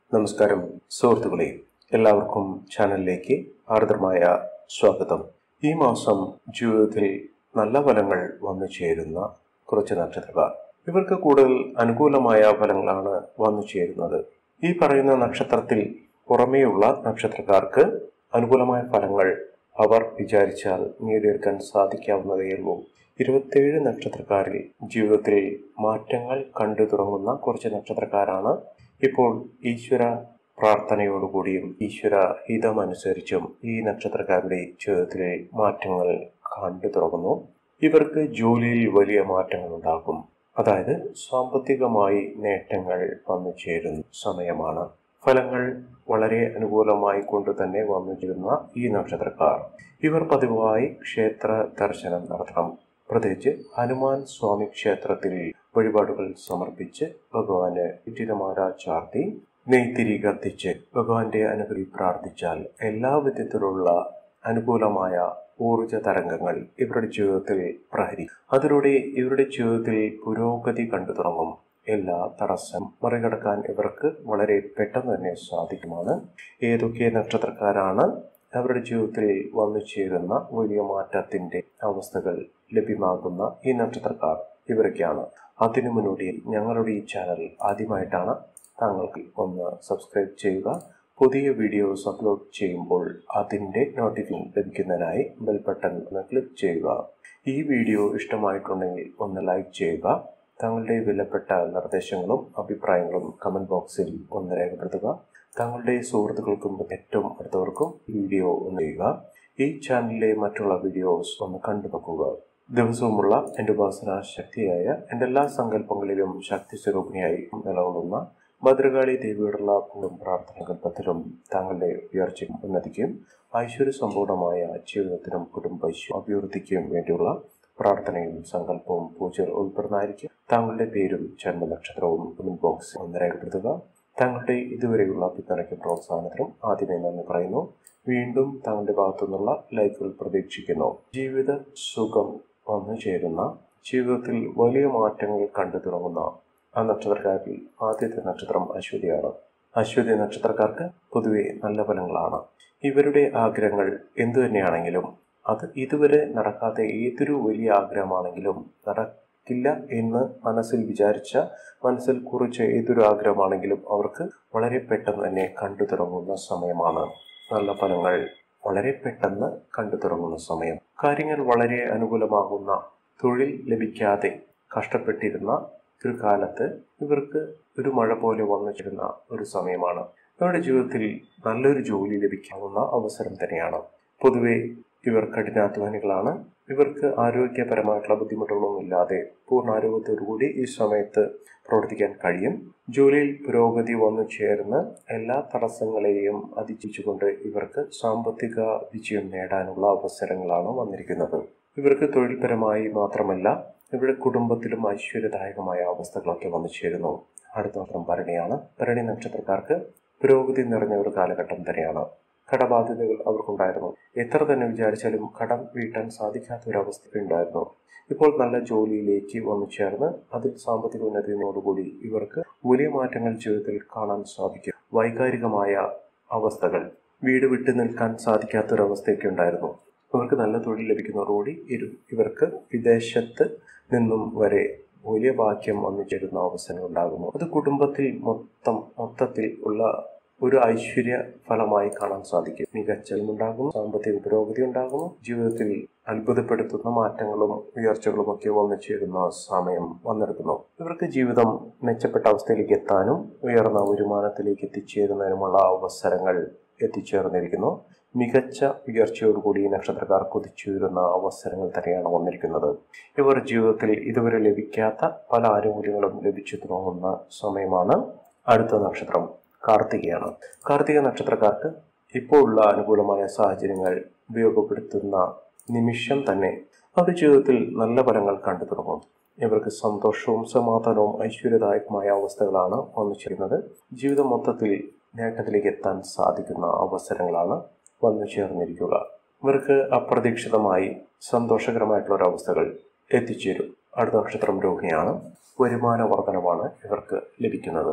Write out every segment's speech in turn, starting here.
നമസ്കാരം സുഹൃത്തുക്കളെ എല്ലാവർക്കും ചാനലിലേക്ക് ആർദ്രമായ സ്വാഗതം ഈ മാസം ജീവിതത്തിൽ നല്ല ഫലങ്ങൾ വന്നു ചേരുന്ന കുറച്ച് നക്ഷത്രക്കാർ ഇവർക്ക് കൂടുതൽ അനുകൂലമായ ഫലങ്ങളാണ് വന്നു ചേരുന്നത് ഈ പറയുന്ന നക്ഷത്രത്തിൽ പുറമേയുള്ള നക്ഷത്രക്കാർക്ക് അനുകൂലമായ ഫലങ്ങൾ അവർ വിചാരിച്ചാൽ നേടിയെടുക്കാൻ സാധിക്കാവുന്നതേ ഉള്ളൂ ഇരുപത്തേഴ് നക്ഷത്രക്കാരിൽ ജീവിതത്തിൽ മാറ്റങ്ങൾ കണ്ടു തുടങ്ങുന്ന കുറച്ച് നക്ഷത്രക്കാരാണ് ഇപ്പോൾ ഈശ്വര പ്രാർത്ഥനയോടുകൂടിയും ഈശ്വര ഹിതമനുസരിച്ചും ഈ നക്ഷത്രക്കാരുടെ ജീവിതത്തിലെ മാറ്റങ്ങൾ കണ്ടു തുടങ്ങുന്നു ഇവർക്ക് ജോലിയിൽ വലിയ മാറ്റങ്ങൾ ഉണ്ടാകും അതായത് സാമ്പത്തികമായി നേട്ടങ്ങൾ വന്നു ചേരുന്ന സമയമാണ് ഫലങ്ങൾ വളരെ അനുകൂലമായി കൊണ്ട് തന്നെ വന്നു ചേരുന്ന ഈ നക്ഷത്രക്കാർ ഇവർ പതിവായി ക്ഷേത്ര ദർശനം നടത്തണം പ്രത്യേകിച്ച് ഹനുമാൻ സ്വാമി ക്ഷേത്രത്തിൽ വഴിപാടുകൾ സമർപ്പിച്ച് ഭഗവാന് ഇറ്റിരമാല ചാർത്തി നെയ്ത്തിരി കത്തിച്ച് ഭഗവാന്റെ അനുഗ്രഹി പ്രാർത്ഥിച്ചാൽ എല്ലാ വിധത്തിലുള്ള അനുകൂലമായ ഊർജ തരംഗങ്ങൾ ഇവരുടെ ജീവിതത്തിൽ പ്രഹരിക്കും അതിലൂടെ ഇവരുടെ ജീവിതത്തിൽ പുരോഗതി കണ്ടു തുടങ്ങും എല്ലാ തടസ്സം മറികടക്കാൻ ഇവർക്ക് വളരെ പെട്ടെന്ന് തന്നെ സാധിക്കുമാണ് ഏതൊക്കെ നക്ഷത്രക്കാരാണ് അവരുടെ ജീവിതത്തിൽ വന്നു ചേരുന്ന വലിയ മാറ്റത്തിന്റെ അവസ്ഥകൾ ലഭ്യമാകുന്ന ഈ നക്ഷത്രക്കാർ ഇവരൊക്കെയാണ് അതിനു മുന്നോടിയായി ഞങ്ങളുടെ ഈ ചാനൽ ആദ്യമായിട്ടാണ് താങ്കൾക്ക് ഒന്ന് സബ്സ്ക്രൈബ് ചെയ്യുക പുതിയ വീഡിയോസ് അപ്ലോഡ് ചെയ്യുമ്പോൾ അതിൻ്റെ നോട്ടിഫിക്കേഷൻ ലഭിക്കുന്നതിനായി ബെൽ ബട്ടൺ ഒന്ന് ക്ലിക്ക് ചെയ്യുക ഈ വീഡിയോ ഇഷ്ടമായിട്ടുണ്ടെങ്കിൽ ഒന്ന് ലൈക്ക് ചെയ്യുക താങ്കളുടെ വിലപ്പെട്ട നിർദ്ദേശങ്ങളും അഭിപ്രായങ്ങളും കമന്റ് ബോക്സിൽ ഒന്ന് രേഖപ്പെടുത്തുക താങ്കളുടെ സുഹൃത്തുക്കൾക്കും ഏറ്റവും അടുത്തവർക്കും വീഡിയോ ഒന്ന് ചെയ്യുക ഈ ചാനലിലെ മറ്റുള്ള വീഡിയോസ് ഒന്ന് കണ്ടു നോക്കുക ദിവസവുമുള്ള എൻ്റെ ഉപാസന ശക്തിയായ എൻ്റെ എല്ലാ സങ്കല്പങ്ങളിലും ശക്തി സ്വരൂപിണിയായി നിലകൊള്ളുന്ന ഭദ്രകാളി ദേവിയോടുള്ള പൂർണ്ണ പ്രാർത്ഥനകൽപ്പത്തിലും താങ്കളുടെ ഉയർച്ചയും ഉന്നതിക്കും ഐശ്വര്യ സമ്പൂർണമായ ജീവിതത്തിനും കുടുംബ അഭിവൃദ്ധിക്കും വേണ്ടിയുള്ള പ്രാർത്ഥനയും സങ്കല്പവും പൂജകൾ ഉൾപ്പെടുന്നതായിരിക്കും താങ്കളുടെ പേരും ജന്മനക്ഷത്രവും കമന്റ് ബോക്സ് ഒന്ന് രേഖപ്പെടുത്തുക താങ്കളുടെ ഇതുവരെയുള്ള പിന്തുണയ്ക്കും പ്രോത്സാഹനത്തിനും ആദ്യമേ നന്ദി പറയുന്നു വീണ്ടും താങ്കളുടെ ഭാഗത്തുനിന്നുള്ള ലൈക്കുകൾ പ്രതീക്ഷിക്കുന്നു ജീവിത സുഖം വന്നു ചേരുന്ന ജീവിതത്തിൽ വലിയ മാറ്റങ്ങൾ കണ്ടു തുടങ്ങുന്ന ആ നക്ഷത്രക്കാരിൽ ആദ്യത്തെ നക്ഷത്രം അശ്വതിയാണ് അശ്വതി നക്ഷത്രക്കാർക്ക് പൊതുവെ നല്ല ഫലങ്ങളാണ് ഇവരുടെ ആഗ്രഹങ്ങൾ എന്തു തന്നെയാണെങ്കിലും അത് ഇതുവരെ നടക്കാത്ത ഏതൊരു വലിയ ആഗ്രഹമാണെങ്കിലും നടക്കില്ല എന്ന് മനസ്സിൽ വിചാരിച്ച മനസ്സിൽ കുറിച്ച ഏതൊരു ആഗ്രഹമാണെങ്കിലും അവർക്ക് വളരെ പെട്ടെന്ന് തന്നെ കണ്ടു തുടങ്ങുന്ന സമയമാണ് നല്ല ഫലങ്ങൾ വളരെ പെട്ടെന്ന് കണ്ടു തുടങ്ങുന്ന സമയം കാര്യങ്ങൾ വളരെ അനുകൂലമാകുന്ന തൊഴിൽ ലഭിക്കാതെ കഷ്ടപ്പെട്ടിരുന്ന ഒരു കാലത്ത് ഇവർക്ക് ഒരു മഴ പോലെ വന്നു ചേരുന്ന ഒരു സമയമാണ് ഇവരുടെ ജീവിതത്തിൽ നല്ലൊരു ജോലി ലഭിക്കാവുന്ന അവസരം തന്നെയാണ് പൊതുവെ ഇവർ കഠിനാധ്വാനികളാണ് ഇവർക്ക് ആരോഗ്യപരമായിട്ടുള്ള ബുദ്ധിമുട്ടുകളൊന്നും ഇല്ലാതെ പൂർണ്ണ ആരോഗ്യത്തോടുകൂടി ഈ സമയത്ത് പ്രവർത്തിക്കാൻ കഴിയും ജോലിയിൽ പുരോഗതി വന്നു ചേർന്ന് എല്ലാ തടസ്സങ്ങളെയും അതിജീവിച്ചുകൊണ്ട് ഇവർക്ക് സാമ്പത്തിക വിജയം നേടാനുള്ള അവസരങ്ങളാണ് വന്നിരിക്കുന്നത് ഇവർക്ക് തൊഴിൽപരമായി മാത്രമല്ല ഇവരുടെ കുടുംബത്തിലും ഐശ്വര്യദായകമായ അവസ്ഥകളൊക്കെ വന്നു ചേരുന്നു അടുത്ത മാത്രം ഭരണിയാണ് ഭരണി നക്ഷത്രക്കാർക്ക് പുരോഗതി നിറഞ്ഞ ഒരു കാലഘട്ടം തന്നെയാണ് കടബാധ്യതകൾ അവർക്കുണ്ടായിരുന്നു എത്ര തന്നെ വിചാരിച്ചാലും കടം വീട്ടാൻ സാധിക്കാത്ത ഒരു അവസ്ഥ ഉണ്ടായിരുന്നു ഇപ്പോൾ നല്ല ജോലിയിലേക്ക് വന്നു ചേർന്ന് അതിൽ സാമ്പത്തിക ഉന്നതിയോടുകൂടി ഇവർക്ക് വലിയ മാറ്റങ്ങൾ ജീവിതത്തിൽ കാണാൻ സാധിക്കും വൈകാരികമായ അവസ്ഥകൾ വീട് വിട്ടു നിൽക്കാൻ സാധിക്കാത്തൊരവസ്ഥയൊക്കെ ഉണ്ടായിരുന്നു ഇവർക്ക് നല്ല തൊഴിൽ ലഭിക്കുന്നതോടുകൂടി ഇരു ഇവർക്ക് വിദേശത്ത് നിന്നും വരെ വലിയ ഭാഗ്യം വന്നു ചേരുന്ന അവസരം ഉണ്ടാകുന്നു അത് കുടുംബത്തിൽ മൊത്തം മൊത്തത്തിൽ ഉള്ള ഒരു ഐശ്വര്യ ഫലമായി കാണാൻ സാധിക്കും മികച്ചതും ഉണ്ടാകുന്നു സാമ്പത്തിക പുരോഗതി ഉണ്ടാകുന്നു ജീവിതത്തിൽ അത്ഭുതപ്പെടുത്തുന്ന മാറ്റങ്ങളും ഉയർച്ചകളും ഒക്കെ വന്നു ചേരുന്ന സമയം വന്നെടുക്കുന്നു ഇവർക്ക് ജീവിതം മെച്ചപ്പെട്ട അവസ്ഥയിലേക്ക് എത്താനും ഉയർന്ന വരുമാനത്തിലേക്ക് എത്തിച്ചേരുന്നതിനുമുള്ള അവസരങ്ങൾ എത്തിച്ചേർന്നിരിക്കുന്നു മികച്ച ഉയർച്ചയോടുകൂടി നക്ഷത്രക്കാർ കുതിച്ചുയരുന്ന അവസരങ്ങൾ തന്നെയാണ് വന്നിരിക്കുന്നത് ഇവർ ജീവിതത്തിൽ ഇതുവരെ ലഭിക്കാത്ത പല ആനുകൂല്യങ്ങളും ലഭിച്ചു തുടങ്ങുന്ന സമയമാണ് അടുത്ത നക്ഷത്രം കാർത്തികയാണ് കാർത്തിക നക്ഷത്രക്കാർക്ക് ഇപ്പോൾ ഉള്ള അനുകൂലമായ സാഹചര്യങ്ങൾ ഉപയോഗപ്പെടുത്തുന്ന നിമിഷം തന്നെ അവരുടെ ജീവിതത്തിൽ നല്ല ഫലങ്ങൾ കണ്ടു തുടങ്ങും ഇവർക്ക് സന്തോഷവും സമാധാനവും ഐശ്വര്യദായകമായ അവസ്ഥകളാണ് വന്നു ചേരുന്നത് ജീവിതം മൊത്തത്തിൽ നേട്ടത്തിലേക്ക് എത്താൻ സാധിക്കുന്ന അവസരങ്ങളാണ് വന്നു ചേർന്നിരിക്കുക ഇവർക്ക് അപ്രതീക്ഷിതമായി സന്തോഷകരമായിട്ടുള്ള ഒരു അവസ്ഥകൾ എത്തിച്ചേരും അടുത്ത നക്ഷത്രം രോഹിണിയാണ് വരുമാന വർധനമാണ് ഇവർക്ക് ലഭിക്കുന്നത്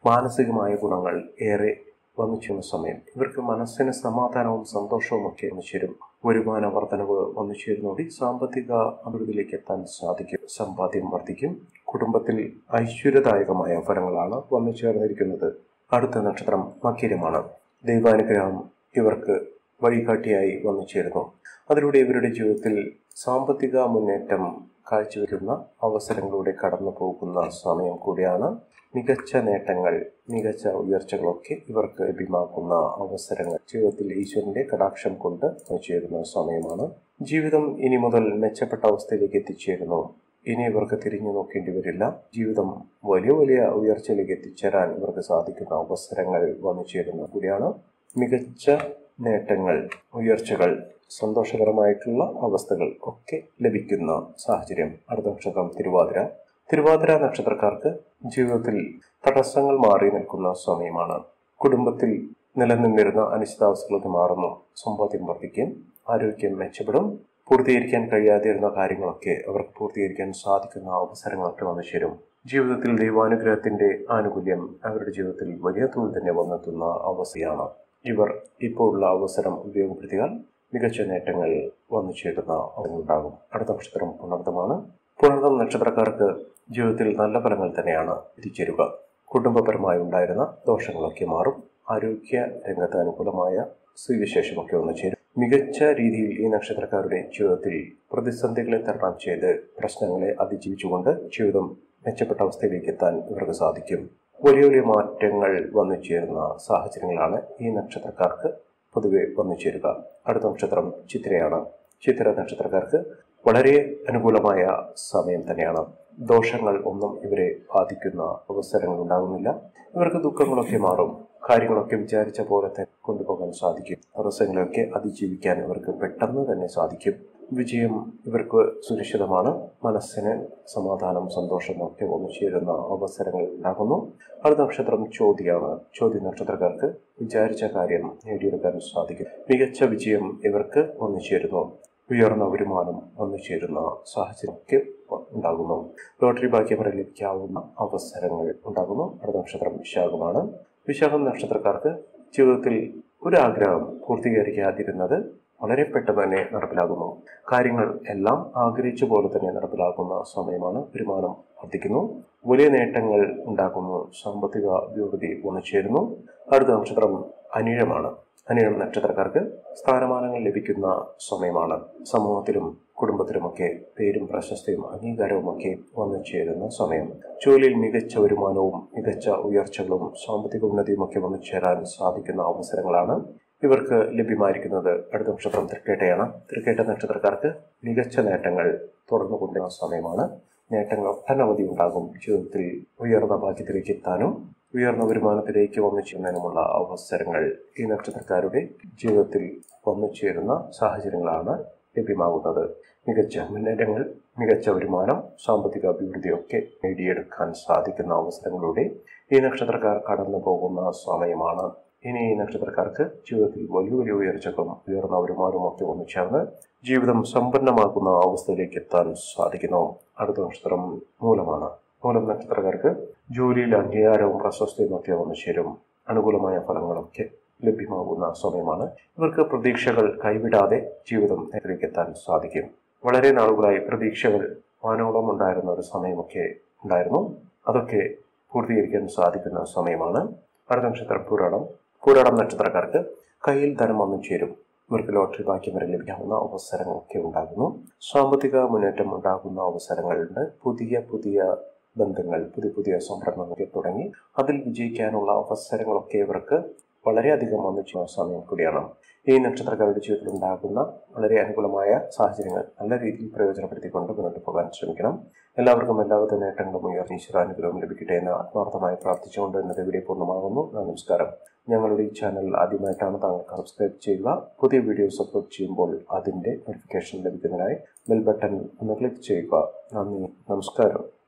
മാനസികമായ ഗുണങ്ങൾ ഏറെ വന്നു ചേരുന്ന സമയം ഇവർക്ക് മനസ്സിന് സമാധാനവും സന്തോഷവും ഒക്കെ വന്നു ചേരും വരുമാന വർധനവ് വന്നു ചേരുന്നതോടെ സാമ്പത്തിക അഭിവൃദ്ധിയിലേക്ക് എത്താൻ സാധിക്കും സമ്പാദ്യം വർദ്ധിക്കും കുടുംബത്തിൽ ഐശ്വര്യദായകമായ ഫലങ്ങളാണ് വന്നു ചേർന്നിരിക്കുന്നത് അടുത്ത നക്ഷത്രം മക്കിരമാണ് ദൈവാനുഗ്രഹം ഇവർക്ക് വഴികാട്ടിയായി വന്നു ചേരുന്നു അതിലൂടെ ഇവരുടെ ജീവിതത്തിൽ സാമ്പത്തിക മുന്നേറ്റം കാഴ്ചവെക്കുന്ന അവസരങ്ങളിലൂടെ കടന്നു പോകുന്ന സമയം കൂടിയാണ് മികച്ച നേട്ടങ്ങൾ മികച്ച ഉയർച്ചകളൊക്കെ ഇവർക്ക് ലഭ്യമാക്കുന്ന അവസരങ്ങൾ ജീവിതത്തിൽ ഈശ്വരന്റെ കടാക്ഷം കൊണ്ട് ചേരുന്ന സമയമാണ് ജീവിതം ഇനി മുതൽ മെച്ചപ്പെട്ട അവസ്ഥയിലേക്ക് എത്തിച്ചേരുന്നു ഇനി ഇവർക്ക് തിരിഞ്ഞു നോക്കേണ്ടി വരില്ല ജീവിതം വലിയ വലിയ ഉയർച്ചയിലേക്ക് എത്തിച്ചേരാൻ ഇവർക്ക് സാധിക്കുന്ന അവസരങ്ങൾ വന്നു ചേരുന്ന കൂടിയാണ് മികച്ച നേട്ടങ്ങൾ ഉയർച്ചകൾ സന്തോഷകരമായിട്ടുള്ള അവസ്ഥകൾ ഒക്കെ ലഭിക്കുന്ന സാഹചര്യം അടുത്ത നക്ഷത്രം തിരുവാതിര തിരുവാതിര നക്ഷത്രക്കാർക്ക് ജീവിതത്തിൽ തടസ്സങ്ങൾ മാറി നിൽക്കുന്ന സമയമാണ് കുടുംബത്തിൽ നിലനിന്നിരുന്ന അനിശ്ചിതാവസ്ഥകളൊക്കെ മാറുന്നു സമ്പാദ്യം വർദ്ധിക്കും ആരോഗ്യം മെച്ചപ്പെടും പൂർത്തീകരിക്കാൻ കഴിയാതിരുന്ന കാര്യങ്ങളൊക്കെ അവർക്ക് പൂർത്തീകരിക്കാൻ സാധിക്കുന്ന അവസരങ്ങളൊക്കെ വന്നു ചേരും ജീവിതത്തിൽ ദൈവാനുഗ്രഹത്തിന്റെ ആനുകൂല്യം അവരുടെ ജീവിതത്തിൽ വലിയ തോതിൽ തന്നെ വന്നെത്തുന്ന അവസ്ഥയാണ് ഇവർ ഇപ്പോൾ ഉള്ള അവസരം ഉപയോഗപ്പെടുത്തിയാൽ മികച്ച നേട്ടങ്ങൾ വന്നു ചേരുന്ന അവരുണ്ടാകും അടുത്ത നക്ഷത്രം പുണർദമാണ് പുണർദം നക്ഷത്രക്കാർക്ക് ജീവിതത്തിൽ നല്ല ഫലങ്ങൾ തന്നെയാണ് എത്തിച്ചേരുക കുടുംബപരമായി ഉണ്ടായിരുന്ന ദോഷങ്ങളൊക്കെ മാറും ആരോഗ്യ രംഗത്ത് അനുകൂലമായ സ്ഥിതിവിശേഷമൊക്കെ വന്നു ചേരും മികച്ച രീതിയിൽ ഈ നക്ഷത്രക്കാരുടെ ജീവിതത്തിൽ പ്രതിസന്ധികളെ തരണം ചെയ്ത് പ്രശ്നങ്ങളെ അതിജീവിച്ചുകൊണ്ട് ജീവിതം മെച്ചപ്പെട്ട അവസ്ഥയിലേക്ക് എത്താൻ ഇവർക്ക് സാധിക്കും വലിയ വലിയ മാറ്റങ്ങൾ വന്നു ചേരുന്ന സാഹചര്യങ്ങളാണ് ഈ നക്ഷത്രക്കാർക്ക് പൊതുവെ വന്നു ചേരുക അടുത്ത നക്ഷത്രം ചിത്രയാണ് ചിത്ര നക്ഷത്രക്കാർക്ക് വളരെ അനുകൂലമായ സമയം തന്നെയാണ് ദോഷങ്ങൾ ഒന്നും ഇവരെ ബാധിക്കുന്ന അവസരങ്ങൾ ഉണ്ടാകുന്നില്ല ഇവർക്ക് ദുഃഖങ്ങളൊക്കെ മാറും കാര്യങ്ങളൊക്കെ വിചാരിച്ച പോലെ തന്നെ കൊണ്ടുപോകാൻ സാധിക്കും തടസ്സങ്ങളെയൊക്കെ അതിജീവിക്കാൻ ഇവർക്ക് പെട്ടെന്ന് തന്നെ സാധിക്കും വിജയം ഇവർക്ക് സുരക്ഷിതമാണ് മനസ്സിന് സമാധാനം സന്തോഷം ഒക്കെ വന്നു ചേരുന്ന അവസരങ്ങൾ ഉണ്ടാകുന്നു അടുത്ത നക്ഷത്രം ചോദ്യമാണ് ചോദ്യ നക്ഷത്രക്കാർക്ക് വിചാരിച്ച കാര്യം നേടിയെടുക്കാൻ സാധിക്കും മികച്ച വിജയം ഇവർക്ക് വന്നു ചേരുന്നു ഉയർന്ന വരുമാനം വന്നു ചേരുന്ന സാഹചര്യമൊക്കെ ഉണ്ടാകുന്നു ലോട്ടറി ഭാഗ്യം വരെ ലഭിക്കാവുന്ന അവസരങ്ങൾ ഉണ്ടാകുന്നു അടുത്ത നക്ഷത്രം വിശാഖമാണ് വിശാഖം നക്ഷത്രക്കാർക്ക് ജീവിതത്തിൽ ഒരു ആഗ്രഹം പൂർത്തീകരിക്കാതിരുന്നത് വളരെ പെട്ടെന്ന് തന്നെ നടപ്പിലാകുന്നു കാര്യങ്ങൾ എല്ലാം ആഗ്രഹിച്ച പോലെ തന്നെ നടപ്പിലാക്കുന്ന സമയമാണ് വരുമാനം വർദ്ധിക്കുന്നു വലിയ നേട്ടങ്ങൾ ഉണ്ടാകുന്നു സാമ്പത്തിക അഭിവൃദ്ധി വന്നു ചേരുന്നു അടുത്ത നക്ഷത്രം അനിഴമാണ് അനിഴം നക്ഷത്രക്കാർക്ക് സ്ഥാനമാനങ്ങൾ ലഭിക്കുന്ന സമയമാണ് സമൂഹത്തിലും കുടുംബത്തിലുമൊക്കെ പേരും പ്രശസ്തിയും അംഗീകാരവും ഒക്കെ വന്നു ചേരുന്ന സമയം ജോലിയിൽ മികച്ച വരുമാനവും മികച്ച ഉയർച്ചകളും സാമ്പത്തിക ഉന്നതിയും ഒക്കെ വന്നു ചേരാൻ സാധിക്കുന്ന അവസരങ്ങളാണ് ഇവർക്ക് ലഭ്യമായിരിക്കുന്നത് അടുത്ത നക്ഷത്രം തൃക്കേട്ടയാണ് തൃക്കേട്ട നക്ഷത്രക്കാർക്ക് മികച്ച നേട്ടങ്ങൾ തുടർന്നു കൊണ്ടുവരുന്ന സമയമാണ് നേട്ടങ്ങൾ ഒട്ടനവധി ഉണ്ടാകും ജീവിതത്തിൽ ഉയർന്ന ഭാഗ്യത്തിലേക്ക് എത്താനും ഉയർന്ന വരുമാനത്തിലേക്ക് വന്നു ചേരുന്നതിനുമുള്ള അവസരങ്ങൾ ഈ നക്ഷത്രക്കാരുടെ ജീവിതത്തിൽ വന്നു ചേരുന്ന സാഹചര്യങ്ങളാണ് ലഭ്യമാകുന്നത് മികച്ച മുന്നേറ്റങ്ങൾ മികച്ച വരുമാനം സാമ്പത്തിക അഭിവൃദ്ധിയൊക്കെ നേടിയെടുക്കാൻ സാധിക്കുന്ന അവസരങ്ങളിലൂടെ ഈ നക്ഷത്രക്കാർ കടന്നു പോകുന്ന സമയമാണ് ഇനി ഈ നക്ഷത്രക്കാർക്ക് ജീവിതത്തിൽ വലിയ വലിയ ഉയർച്ചകളും ഉയർന്ന വരുമാനവും ഒക്കെ വന്നു ചേർന്ന് ജീവിതം സമ്പന്നമാക്കുന്ന അവസ്ഥയിലേക്ക് എത്താൻ സാധിക്കുന്നു അടുത്ത നക്ഷത്രം മൂലമാണ് മൂലം നക്ഷത്രക്കാർക്ക് ജോലിയിൽ അംഗീകാരവും പ്രശസ്തിയും ഒക്കെ വന്നു ചേരും അനുകൂലമായ ഫലങ്ങളൊക്കെ ലഭ്യമാകുന്ന സമയമാണ് ഇവർക്ക് പ്രതീക്ഷകൾ കൈവിടാതെ ജീവിതം നേരിലേക്ക് എത്താൻ സാധിക്കും വളരെ നാളുകളായി പ്രതീക്ഷകൾ വാനോളം ഉണ്ടായിരുന്ന ഒരു സമയമൊക്കെ ഉണ്ടായിരുന്നു അതൊക്കെ പൂർത്തീകരിക്കാൻ സാധിക്കുന്ന സമയമാണ് അടുത്ത നക്ഷത്രം പൂരാടം പൂരാടം നക്ഷത്രക്കാർക്ക് കയ്യിൽ ധനം വന്നു ചേരും ഇവർക്ക് ലോട്ടറി ഭാഗ്യം വരെ ലഭിക്കാവുന്ന അവസരങ്ങളൊക്കെ ഉണ്ടാകുന്നു സാമ്പത്തിക മുന്നേറ്റം ഉണ്ടാകുന്ന അവസരങ്ങളുണ്ട് പുതിയ പുതിയ ബന്ധങ്ങൾ പുതിയ പുതിയ സംരംഭങ്ങളൊക്കെ തുടങ്ങി അതിൽ വിജയിക്കാനുള്ള അവസരങ്ങളൊക്കെ ഇവർക്ക് വളരെയധികം വന്നു ചെയ്യുന്ന സമയം കൂടിയാണ് ഈ നക്ഷത്രക്കാരുടെ ജീവിതത്തിൽ ഉണ്ടാകുന്ന വളരെ അനുകൂലമായ സാഹചര്യങ്ങൾ നല്ല രീതിയിൽ പ്രയോജനപ്പെടുത്തിക്കൊണ്ട് മുന്നോട്ട് പോകാൻ ശ്രമിക്കണം എല്ലാവർക്കും എല്ലാവിധ നേട്ടങ്ങളും ഉയർന്ന ഈശ്വരാനുഗ്രഹം ലഭിക്കട്ടെ എന്ന് ആത്മാർത്ഥമായി പ്രാർത്ഥിച്ചുകൊണ്ട് ഇന്നത്തെ വീഡിയോ പൂർണ്ണമാകുന്നു നമസ്കാരം ഞങ്ങളുടെ ഈ ചാനൽ ആദ്യമായിട്ടാണ് താങ്കൾക്ക് സബ്സ്ക്രൈബ് ചെയ്യുക പുതിയ വീഡിയോസ് അപ്ലോഡ് ചെയ്യുമ്പോൾ അതിൻ്റെ നോട്ടിഫിക്കേഷൻ ലഭിക്കുന്നതിനായി ബെൽ ബട്ടൺ ഒന്ന് ക്ലിക്ക് ചെയ്യുക നന്ദി നമസ്കാരം